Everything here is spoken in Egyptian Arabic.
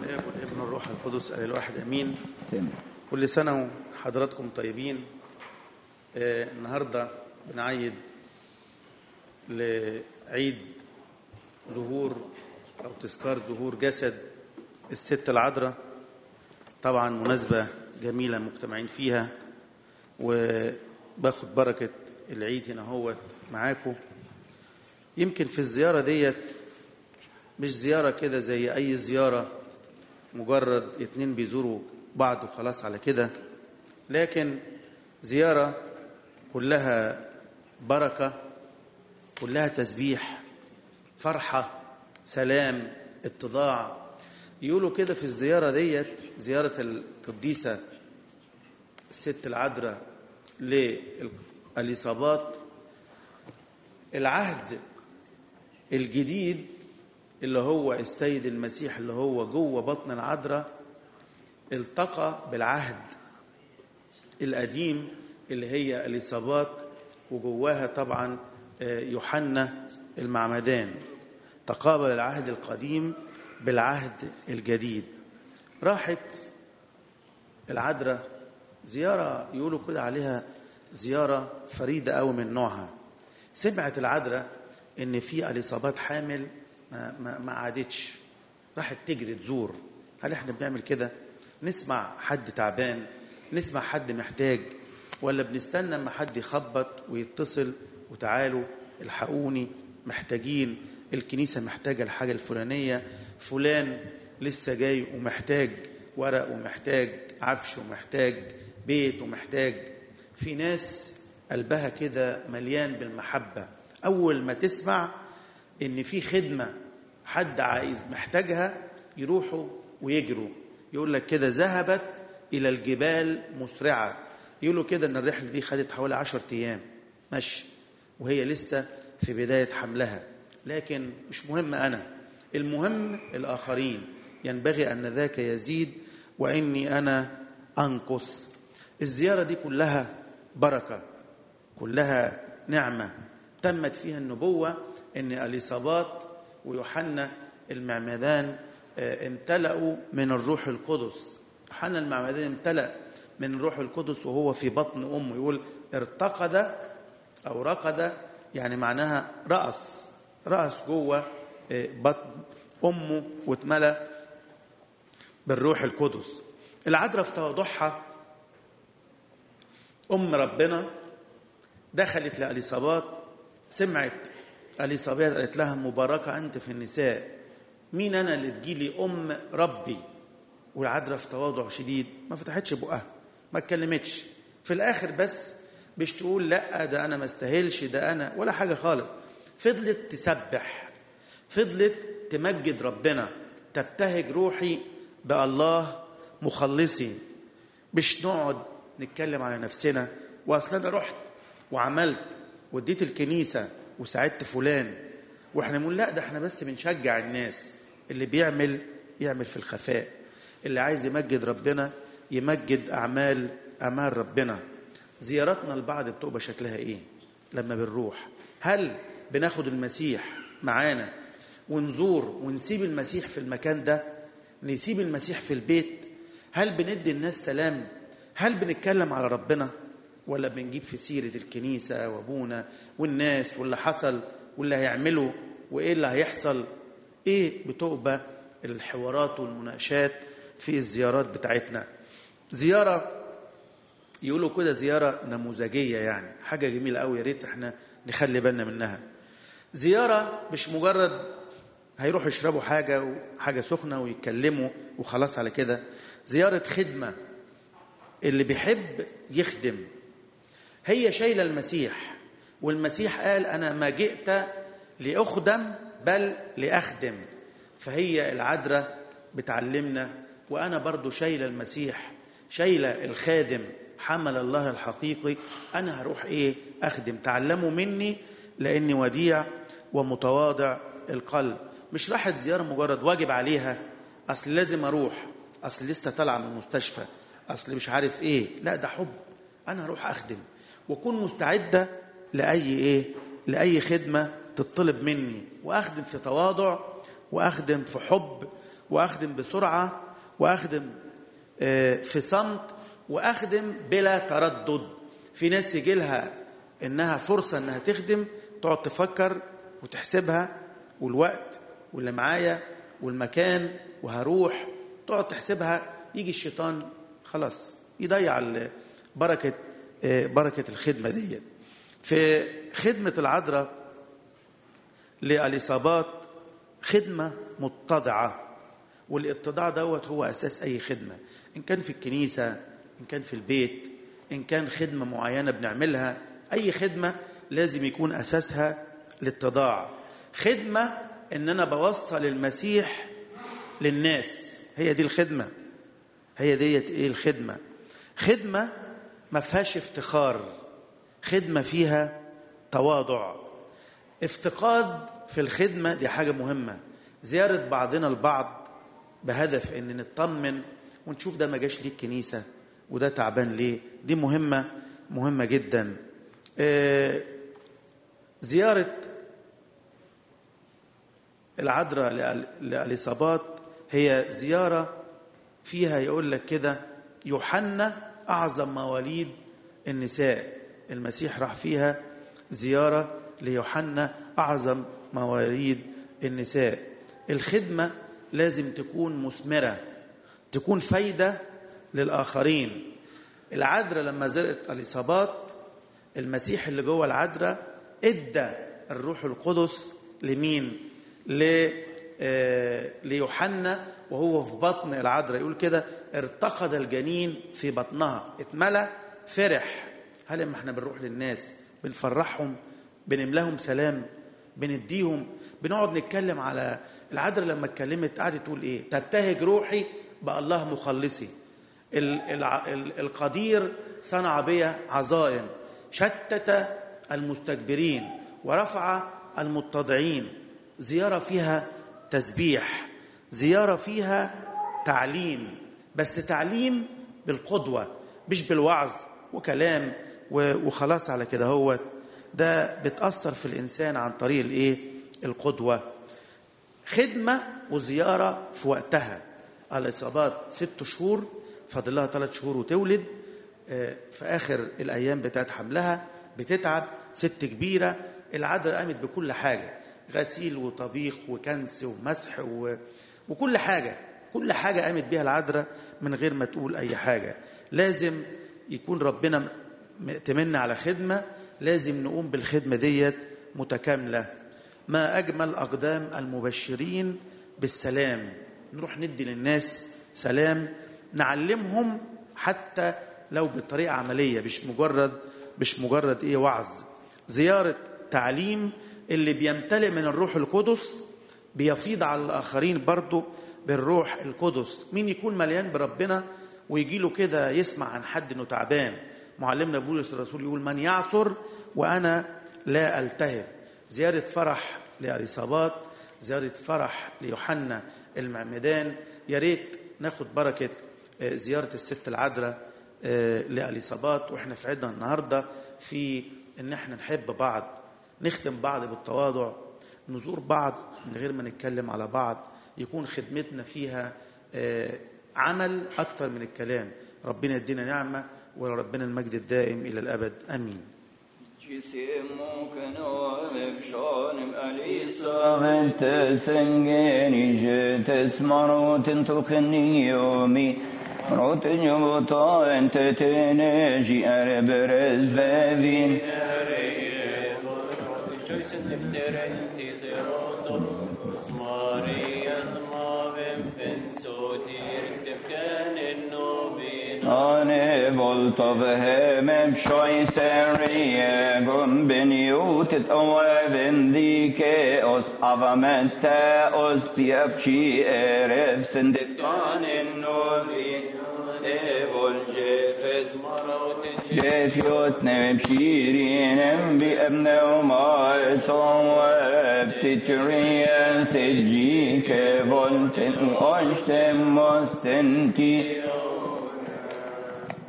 الاب والابن والروح القدس الواحد امين سامع كل سنه وحضراتكم طيبين آه النهارده بنعيد لعيد ظهور او تذكار ظهور جسد الست العذراء طبعا مناسبه جميله مجتمعين فيها وباخد بركه العيد هنا هوت معاكم يمكن في الزياره ديت مش زياره كده زي اي زياره مجرد اتنين بيزوروا بعض وخلاص على كده لكن زياره كلها بركه كلها تسبيح فرحه سلام اتضاع يقولوا كده في الزياره ديت زياره القديسه الست العذراء للإصابات العهد الجديد اللي هو السيد المسيح اللي هو جوه بطن العذراء التقى بالعهد القديم اللي هي الإصابات وجواها طبعا يوحنا المعمدان تقابل العهد القديم بالعهد الجديد راحت العذراء زيارة يقولوا كده عليها زيارة فريدة أوي من نوعها سمعت العذراء إن في اليصابات حامل ما, ما, ما عادتش راحت تجري تزور هل احنا بنعمل كده نسمع حد تعبان نسمع حد محتاج ولا بنستنى اما حد يخبط ويتصل وتعالوا الحقوني محتاجين الكنيسة محتاجة الحاجة الفلانية فلان لسه جاي ومحتاج ورق ومحتاج عفش ومحتاج بيت ومحتاج في ناس قلبها كده مليان بالمحبة أول ما تسمع إن في خدمة حد عايز محتاجها يروحوا ويجروا يقول لك كده ذهبت إلى الجبال مسرعة يقولوا كده إن الرحلة دي خدت حوالي عشر أيام مشي وهي لسه في بداية حملها لكن مش مهم أنا المهم الآخرين ينبغي أن ذاك يزيد وإني أنا أنقص الزيارة دي كلها بركة كلها نعمة تمت فيها النبوة أن اليصابات ويوحنا المعمدان امتلأوا من الروح القدس يوحنا المعمدان امتلأ من الروح القدس وهو في بطن أمه يقول ارتقد أو رقد يعني معناها رأس رأس جوه بطن أمه واتملأ بالروح القدس العذراء في تواضعها أم ربنا دخلت لأليصابات سمعت أليصابات قالت لها مباركة أنت في النساء مين أنا اللي تجيلي أم ربي والعذراء في تواضع شديد ما فتحتش بقها ما اتكلمتش في الآخر بس مش تقول لا ده أنا ما استاهلش ده أنا ولا حاجة خالص فضلت تسبح فضلت تمجد ربنا تبتهج روحي بالله مخلصي مش نقعد نتكلم على نفسنا واصل انا رحت وعملت وديت الكنيسه وساعدت فلان واحنا بنقول لا ده احنا بس بنشجع الناس اللي بيعمل يعمل في الخفاء اللي عايز يمجد ربنا يمجد اعمال اعمال ربنا زياراتنا لبعض بتبقى شكلها ايه لما بنروح هل بناخد المسيح معانا ونزور ونسيب المسيح في المكان ده نسيب المسيح في البيت هل بندي الناس سلام هل بنتكلم على ربنا ولا بنجيب في سيرة الكنيسة وابونا والناس واللي حصل واللي هيعمله وايه اللي هيحصل ايه بتبقى الحوارات والمناقشات في الزيارات بتاعتنا زيارة يقولوا كده زيارة نموذجية يعني حاجة جميلة قوي يا ريت احنا نخلي بالنا منها زيارة مش مجرد هيروحوا يشربوا حاجة وحاجة سخنة ويتكلموا وخلاص على كده زيارة خدمة اللي بيحب يخدم هي شايلة المسيح والمسيح قال أنا ما جئت لأخدم بل لأخدم فهي العذراء بتعلمنا وأنا برضو شايلة المسيح شايلة الخادم حمل الله الحقيقي أنا هروح إيه أخدم تعلموا مني لأني وديع ومتواضع القلب مش راحت زيارة مجرد واجب عليها أصل لازم أروح أصل لسه طالعة من المستشفى أصل مش عارف إيه لا ده حب أنا هروح أخدم وأكون مستعدة لأي إيه لأي خدمة تطلب مني وأخدم في تواضع وأخدم في حب واخدم بسرعه واخدم آه، في صمت واخدم بلا تردد في ناس يجي لها انها فرصه انها تخدم تقعد تفكر وتحسبها والوقت واللي معايا والمكان وهروح تقعد تحسبها يجي الشيطان خلاص يضيع ال- بركه آه، بركه الخدمه ديت في خدمه العذراء لاليصابات خدمه متضعه والاتضاع دوت هو اساس اي خدمه ان كان في الكنيسه ان كان في البيت ان كان خدمه معينه بنعملها اي خدمه لازم يكون اساسها الاتضاع خدمه ان انا بوصل المسيح للناس هي دي الخدمه هي ديت ايه الخدمه خدمه ما فيهاش افتخار خدمه فيها تواضع افتقاد في الخدمه دي حاجه مهمه زياره بعضنا البعض بهدف ان نطمن ونشوف ده ما جاش ليه الكنيسه وده تعبان ليه دي مهمه مهمه جدا آه، زياره العذراء لأل- لاليصابات هي زياره فيها يقول لك كده يوحنا اعظم مواليد النساء المسيح راح فيها زياره ليوحنا اعظم مواليد النساء الخدمه لازم تكون مثمره تكون فايده للاخرين العذراء لما زرقت اليصابات المسيح اللي جوه العذراء ادى الروح القدس لمين ل آه، ليوحنا وهو في بطن العذراء يقول كده ارتقد الجنين في بطنها اتملى فرح هل لما احنا بنروح للناس بنفرحهم بنملاهم سلام بنديهم بنقعد نتكلم على العذراء لما اتكلمت قعدت تقول ايه تبتهج روحي بالله مخلصي ال- الع- ال- القدير صنع بي عظائم شتت المستكبرين ورفع المتضعين زيارة فيها تسبيح زيارة فيها تعليم بس تعليم بالقدوة مش بالوعظ وكلام و- وخلاص على كده هو ده بتأثر في الإنسان عن طريق الإيه القدوة خدمة وزيارة في وقتها الإصابات ست شهور فاضل لها ثلاث شهور وتولد آه، في آخر الأيام بتاعت حملها بتتعب ست كبيرة العذراء قامت بكل حاجة غسيل وطبيخ وكنس ومسح و... وكل حاجة كل حاجة قامت بيها العذراء من غير ما تقول أي حاجة لازم يكون ربنا مأتمنا على خدمة لازم نقوم بالخدمة ديت متكاملة ما أجمل أقدام المبشرين بالسلام نروح ندي للناس سلام نعلمهم حتى لو بطريقة عملية مش مجرد مش مجرد إيه وعظ زيارة تعليم اللي بيمتلئ من الروح القدس بيفيض على الآخرين برضه بالروح القدس مين يكون مليان بربنا ويجي له كده يسمع عن حد انه تعبان معلمنا بولس الرسول يقول من يعثر وانا لا التهب زياره فرح لاريصابات زياره فرح ليوحنا المعمدان يا ريت ناخد بركه آه، زياره الست العذراء آه، لاليصابات واحنا في عيدنا النهارده في ان احنا نحب بعض نخدم بعض بالتواضع نزور بعض من غير ما نتكلم على بعض يكون خدمتنا فيها آه، عمل أكتر من الكلام ربنا يدينا نعمة ولربنا المجد الدائم إلى الأبد أمين جسمك نوم بشانم أليسا انت سنجيني جت اسمروت تخني يومي روت جبطا انت تنجي اربرز بابين أنا بولت بهم بشوي سرية قم بنيوت تقوابن ديك أس أفمت أس بيبشي أرف سندفتان النوبي إبول جفت جفيوت نبشيرين بأبن وما صواب تتريا سجيك فولت أشتم مستنتي